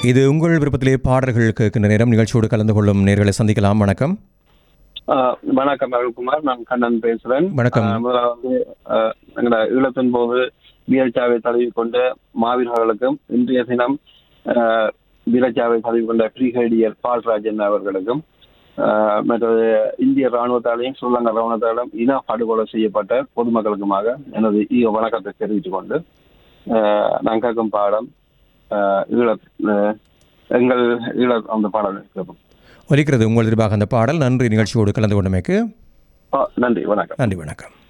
இது உங்கள் விருப்பத்திலே பாடல்கள் கேட்கின்ற நேரம் நிகழ்ச்சியோடு கலந்து கொள்ளும் நேர்களை சந்திக்கலாம் வணக்கம் ஆஹ் வணக்கம் அருள்குமார் நான் கண்ணன் பேசுறேன் வணக்கம். ஆஹ் முதலாவது ஆஹ் எங்களோட ஈழத்தின் போது வீரச்சாவை தழுவி கொண்ட மாவீரர்களுக்கும் இன்றைய தினம் ஆஹ் வீரச்சாவை தழுவி கொண்ட பிரிகேடியர் பால்ராஜன் அவர்களுக்கும் ஆஹ் மற்றது இந்திய ராணுவத்தாலையும் ஸ்ரீலங்கா ராணுவத்தாலும் இன படுகொலை செய்யப்பட்ட பொதுமக்களுக்குமாக எனது ஈக வணக்கத்தை தெரிவித்துக் கொண்டு ஆஹ் நான் கேட்கும் பாடம் ஆஹ் ஈழ ஆஹ் எங்கள் ஈழ அந்த பாடல் கேட்போம் ஒலிக்கிறது உங்கள் எதிர்பாக அந்த பாடல் நன்றி நிகழ்ச்சியோடு கலந்து கொண்டமைக்கு ஆ, நன்றி வணக்கம் நன்றி வணக்கம்